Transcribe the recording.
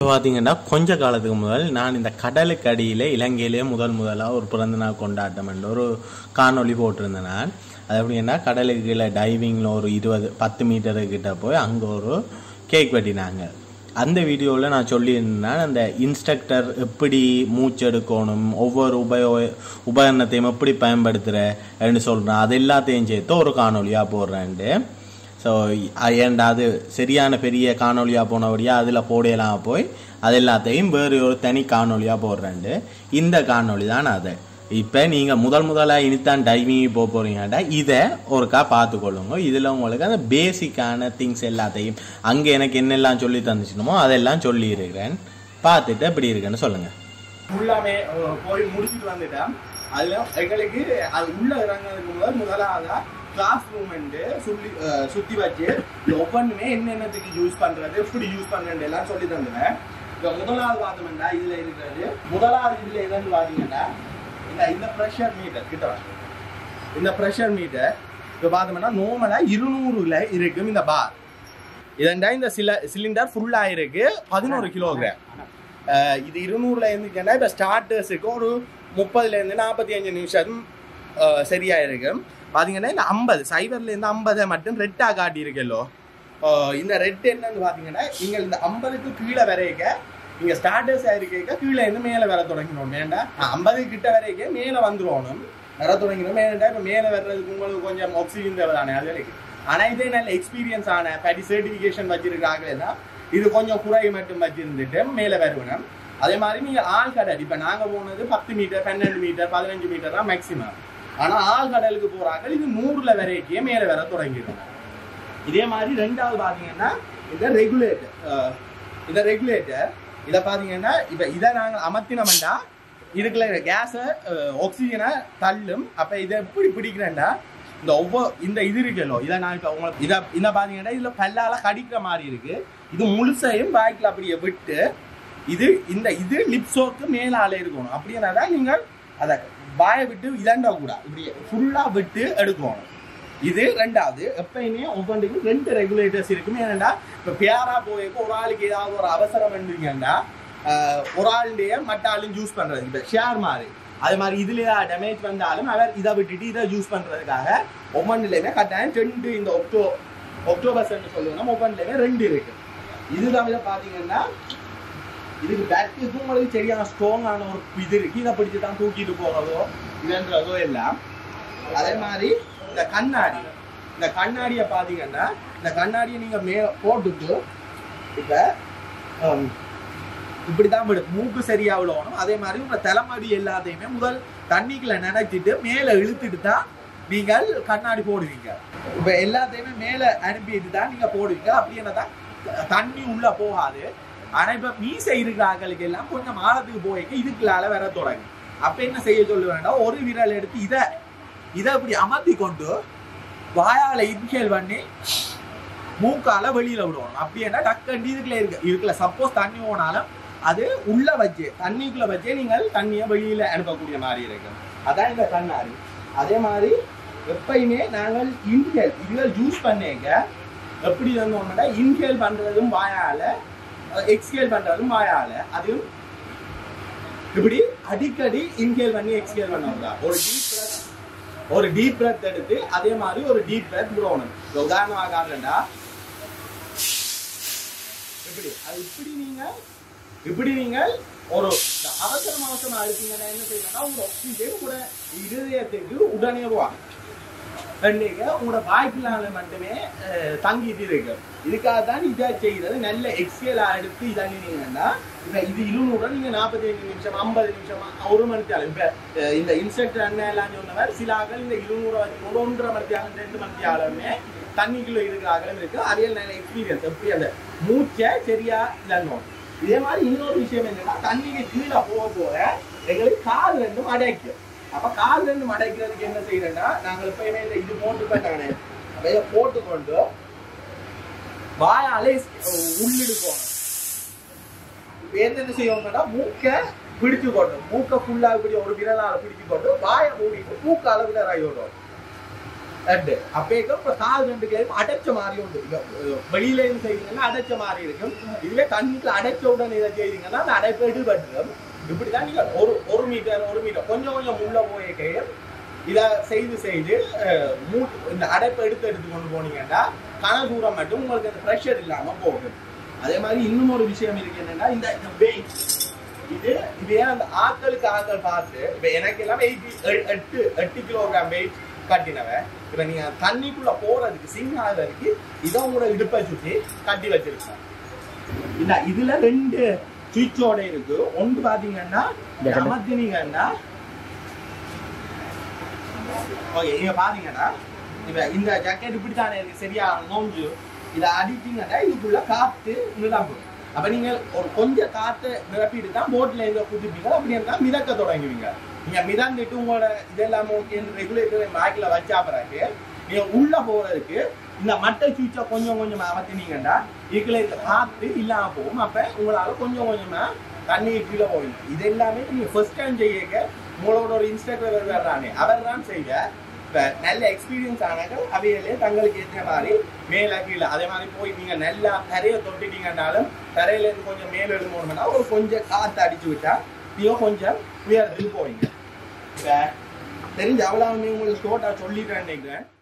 இப்போ பார்த்தீங்கன்னா கொஞ்ச காலத்துக்கு முதல் நான் இந்த கடலுக்கு அடியில் இலங்கையிலே முதல் முதலாக ஒரு பிறந்த நாள் கொண்டாட்டம் என்ற ஒரு காணொளி போட்டிருந்தேன் நான் அது எப்படின்னா கடலுக்கு கீழே டைவிங்கில் ஒரு இருபது பத்து மீட்டரு கிட்ட போய் அங்கே ஒரு கேக் வெட்டினாங்க அந்த வீடியோவில் நான் சொல்லியிருந்தேன் அந்த இன்ஸ்ட்ரக்டர் எப்படி மூச்செடுக்கணும் ஒவ்வொரு உபயோ உபகரணத்தையும் எப்படி பயன்படுத்துகிறேன்னு சொல்கிறேன் அது எல்லாத்தையும் சேர்த்து ஒரு காணொலியாக போடுறேன்ட்டு ஸோ ஏன்டா அது சரியான பெரிய காணொலியாக போனபடியாக அதில் போடையெல்லாம் போய் அது எல்லாத்தையும் வேறு ஒரு தனி காணொலியாக போடுறேன்ட்டு இந்த காணொலி தான் அது இப்போ நீங்கள் முதல் முதலாக இனித்தான் டைவிங் போக போகிறீங்கடா இதை ஒருக்கா பார்த்துக்கொள்ளுங்க இதில் உங்களுக்கு அந்த பேசிக்கான திங்ஸ் எல்லாத்தையும் அங்கே எனக்கு என்னெல்லாம் சொல்லி தந்துச்சுனமோ அதெல்லாம் சொல்லி இருக்கிறேன் பார்த்துட்டு எப்படி இருக்குன்னு சொல்லுங்கள் ஃபுல்லாமே அஹ், போய் முடிச்சுட்டு வந்துட்டேன் அதுல எங்களுக்கு அது உள்ள இறங்குறதுக்கு முதல் முதலாவதா கிளாஸ் ரூம்ண்டு சொல்லி அஹ், சுத்தி வச்சு இது ஒவ்வொன்றுமே என்னென்னத்துக்கு யூஸ் பண்றது எப்படி யூஸ் பண்றது எல்லாம் சொல்லி தந்துவேன் இப்போ முதலாவது பார்த்தோம்னா இதுல இருக்கிறது முதலாவது இதுல எதுன்னு பாத்தீங்கன்னா இந்த இந்த ப்ரெஷர் மீட்டர் கிட்ட வாங்க. இந்த ப்ரெஷர் மீட்டர் இப்போ பார்த்தோம்னா நார்மலா இருநூறுல இருக்கும் இந்த பார் இதண்டா இந்த சில சிலிண்டர் ஃபுல்லாக இருக்கு பதினோரு கிலோகிராம் அஹ் இது இருநூறுல இருந்துச்சுன்னா இப்போ ஸ்டார்டர்ஸுக்கு ஒரு முப்பதுல இருந்து நாற்பத்தி அஞ்சு நிமிஷம் அஹ், சரியா இருக்கு பாத்தீங்கன்னா இந்த ஐம்பது சைபர்ல இருந்து ஐம்பதை மட்டும் ரெட்டா காட்டி இருக்கல்லோ அஹ், இந்த ரெட் என்னன்னு பாத்தீங்கன்னா நீங்க இந்த ஐம்பதுக்கு கீழே வரைக்க நீங்க ஸ்டார்டர்ஸ் ஆயிருக்க கீழே இருந்து மேலே வர தொடங்கணும் வேண்டாம் ஐம்பது கிட்ட வரைக்க மேலே வந்துருவணும் வர தொடங்கணும் வேண்டாம் இப்போ மேலே வர்றதுக்கு உங்களுக்கு கொஞ்சம் ஆக்சிஜன் தேவை தானே அது வரைக்கும் ஆனா இதே நல்ல எக்ஸ்பீரியன்ஸ் ஆன படி சர்டிஃபிகேஷன் வச்சிருக்காங்கன்னா இது கொஞ்சம் குறை மட்டும் வச்சிருந்துட்டு மேலே வருவணும் அதே மாதிரி நீங்க ஆள் கடல் இப்ப நாங்க போனது பத்து மீட்டர் பன்னெண்டு மீட்டர் பதினஞ்சு மீட்டர் தான் மேக்சிமம் ஆனா ஆள் கடலுக்கு போறாங்க இது நூறுல வரைக்கும் மேலே வர தொடங்கிடும் இதே மாதிரி ரெண்டாவது பாத்தீங்கன்னா இந்த ரெகுலேட்டர் இந்த ரெகுலேட்டர் இதை பாத்தீங்கன்னா இப்ப இதை நாங்க அமர்த்தினோம்னா இதுக்குள்ள கேஸை ஆக்சிஜனை தள்ளும் அப்ப இதை எப்படி பிடிக்கிறேன்னா இந்த ஒவ்வொரு இந்த இது இருக்கலோ இதை நான் இப்ப உங்களுக்கு இதை இந்த பாத்தீங்கன்னா இதுல பல்லால கடிக்கிற மாதிரி இருக்கு இது முழுசையும் பேக்ல அப்படியே விட்டு இது இந்த இது லிப்ஸோக்கு மேலால இருக்கணும் அப்படின்னா நீங்கள் அதை வாயை விட்டு இதாண்ட கூடாது இப்படி ஃபுல்லா விட்டு எடுக்கணும் இது ரெண்டாவது எப்பயுமே ஒவ்வொன்றுக்கும் ரெண்டு ரெகுலேட்டர்ஸ் இருக்கும் ஏன்னா இப்ப பேரா போயிருக்க ஒரு ஆளுக்கு ஏதாவது ஒரு அவசரம் வந்துருங்கன்னா ஒரு ஆளுடைய மற்ற ஆளும் யூஸ் பண்றது இப்ப ஷேர் மாதிரி அது மாதிரி இதுல டேமேஜ் வந்தாலும் அவர் இதை விட்டுட்டு இதை யூஸ் பண்றதுக்காக ஒவ்வொன்றுலையுமே கட்டாயம் ரெண்டு இந்த ஒக்டோ ஒக்டோபர்ஸ் சொல்லுவோம்னா ஒவ்வொன்றுலையுமே ரெண்டு இருக்கு இது தவிர பாத்தீங்கன்னா இதுக்கு பேட்டுக்கு உங்களுக்கு சரியான ஸ்ட்ராங்கான ஒரு இது இருக்கு இதை பிடிச்சி தான் தூக்கிட்டு போறதோ இதுன்றதோ எல்லாம் அதே மாதிரி இந்த கண்ணாடி இந்த கண்ணாடியை பாத்தீங்கன்னா இந்த கண்ணாடியை நீங்க மே போட்டுட்டு இப்ப ஹம், இப்படிதான் விடும் மூக்கு சரியா விடணும் அதே மாதிரி உங்க தலைமடி எல்லாத்தையுமே முதல் தண்ணிக்குள்ள நினைச்சிட்டு மேல இழுத்துட்டு தான் நீங்கள் கண்ணாடி போடுவீங்க இப்ப எல்லாத்தையுமே மேல அனுப்பிட்டு தான் நீங்க போடுவீங்க அப்படின்னா தான் தண்ணி உள்ள போகாது ஆனா இப்ப மீசை இருக்கிறாங்களுக்கு எல்லாம் கொஞ்சம் ஆழத்துக்கு போய்க்கு இதுக்குள்ளால வர தொடங்கும் அப்ப என்ன செய்ய சொல்லுவேன்னா ஒரு விரல் எடுத்து இத இதை இப்படி அமர்த்தி கொண்டு வாயால இன்ஹேல் பண்ணி மூக்கால வெளியில விடுவோம் அப்படின்னா டக்கு இதுக்குள்ள இருக்கு இதுக்குள்ள சப்போஸ் தண்ணி போனாலும் அது உள்ள வச்சு தண்ணிக்குள்ள வச்சே நீங்கள் தண்ணியை வெளியில அனுப்பக்கூடிய மாதிரி இருக்கு அதான் இந்த கண்ணாடி அதே மாதிரி எப்பயுமே நாங்கள் இன்ஹேல் இதுல யூஸ் பண்ணேங்க எப்படி வந்தோம்னா இன்ஹேல் பண்றதும் வாயால எக்ஸ்கேல் பண்றதும் வாயால அதுவும் இப்படி அடிக்கடி இன்ஹேல் பண்ணி எக்ஸ்கேல் பண்ணுவாங்க ஒரு டீப் பிரத் ஒரு டீப் பிரத் எடுத்து அதே மாதிரி ஒரு டீப் பிரத் விடணும் இப்ப உதாரணமாக காரணம்டா இப்படி அது இப்படி நீங்க இப்படி நீங்கள் ஒரு அவசரம் அவசரம் அழுத்தீங்கன்னா என்ன செய்யணும்னா உங்க ஆக்சிஜன் கூட இருதயத்துக்கு உடனே போவாங்க நீங்க உங்களோட வாய்ப்புனால மட்டுமே அஹ், தங்கிட்டு இருக்கு இதுக்காக தான் இதை செய்யறது நல்ல எக்ஸ்கேலா எடுத்து இதாங்கன்னா இப்ப இது இருநூறு நீங்க நாற்பத்தி அஞ்சு நிமிஷம் ஐம்பது நிமிஷம் ஒரு மணி நேரம் இப்ப அஹ், இந்த இன்ஸ்ட்ரக்டர் அண்ணன் எல்லாம் சொன்னவர் சில ஆக்கள் இந்த இருநூறு வச்சு ஒரு ஒன்றரை மணி நேரம் ரெண்டு மணி நேரமே தண்ணிக்குள்ள இருக்கிற ஆக்களும் இருக்கு அரியல் நல்ல எக்ஸ்பீரியன்ஸ் எப்படி அந்த மூச்சை சரியா இல்லைன்னு இதே மாதிரி இன்னொரு விஷயம் என்னன்னா தண்ணிக்கு கீழே போக போக எங்களுக்கு காது ரெண்டும் அடைக்கும் அப்ப கால் ரெண்டு மடைக்கிறதுக்கு என்ன செய்யறேன்னா நாங்கள் எப்பயுமே இந்த இது போட்டுப்பேன் நானு அப்ப இதை போட்டுக்கொண்டு வாயாலே உள்ளிடுக்கணும் இப்ப என்னென்ன செய்வோம்னா மூக்க பிடிச்சு கொண்டு மூக்க ஃபுல்லா இப்படி ஒரு விரலால பிடிச்சு கொண்டு வாயை மூடிட்டு மூக்கால விரலாகி விடுவோம் ரெண்டு அப்பேக்கும் இப்ப கால் ரெண்டு கையும் அடைச்ச மாதிரி உண்டு இங்க, அஹ், வெளியில இருந்து செய்தீங்கன்னா அடைச்ச மாதிரி இருக்கும் இதுவே தண்ணிக்குள்ள அடைச்ச உடனே இதை செய்தீங்கன்னா அந்த அடைப்பு எடுபட்டுரும் இப்படிதான் நீங்க ஒரு ஒரு மீட்டர் ஒரு மீட்டர் கொஞ்சம் கொஞ்சம் உள்ள போய் கையும் இதை செய்து செய்து அஹ், மூட்டு இந்த அடைப்பை எடுத்து எடுத்து கொண்டு போனீங்கன்னா கன தூரம் மட்டும் உங்களுக்கு அந்த ப்ரெஷர் இல்லாம போகும் அதே மாதிரி இன்னும் ஒரு விஷயம் இருக்கு என்னன்னா இந்த வெயிட் இது இது ஏன் அந்த ஆட்களுக்கு ஆட்கள் பார்த்து இப்ப எனக்கு எல்லாம் எயிட்டி எட்டு எட்டு கிலோகிராம் வெயிட் கட்டினவன் இப்ப நீங்க தண்ணிக்குள்ள போறதுக்கு சிங்கால இருக்கு இதை உங்களோட இடுப்பை சுத்தி கட்டி வச்சிருக்கேன் இல்ல இதுல ரெண்டு சுவிட்சோட இருக்கு ஒன்று பாத்தீங்கன்னா அமர்த்தினீங்கன்னா ஓகே இங்க பாத்தீங்கன்னா இப்ப இந்த ஜாக்கெட் இப்படித்தானே இருக்கு சரியா நோஞ்சு இதை அடித்தீங்கன்னா இதுக்குள்ள காத்து நிரம்பும் அப்ப நீங்க ஒரு கொஞ்சம் காத்து நிரப்பிட்டு தான் போட்ல இங்க குதிப்பீங்க அப்படி இருந்தா மிதக்க தொடங்குவீங்க நீங்க மிதந்துட்டு உங்களோட இதெல்லாம் ஓகே ரெகுலேட்டர் பேக்ல வச்சா பிறகு நீங்க உள்ள போறதுக்கு இந்த மட்டை சுவிட்சை கொஞ்சம் கொஞ்சமா அமர்த்தினீங்கன்னா இதுக்குள்ள இந்த காத்து இல்லாம போகும் அப்ப உங்களால கொஞ்சம் கொஞ்சமா தண்ணி கீழே போவீங்க இது எல்லாமே நீங்க ஃபர்ஸ்ட் டைம் செய்ய உங்களோட ஒரு இன்ஸ்ட்ரக்டர் வர்றானே அவர் தான் செய்ய இப்ப நல்ல எக்ஸ்பீரியன்ஸ் ஆனாக்கள் அவையிலே தங்களுக்கு ஏற்ற மாதிரி மேல கீழே அதே மாதிரி போய் நீங்க நல்லா தரையை தொட்டுட்டீங்கன்னாலும் தரையில இருந்து கொஞ்சம் மேல எழுமோணும்னா ஒரு கொஞ்சம் காத்து அடிச்சு விட்டா நீங்க கொஞ்சம் உயரத்துக்கு போவீங்க இப்ப தெரிஞ்ச அவ்வளவு உங்களுக்கு ஷோட்டா சொல்லிட்டேன் நினைக்கிறேன்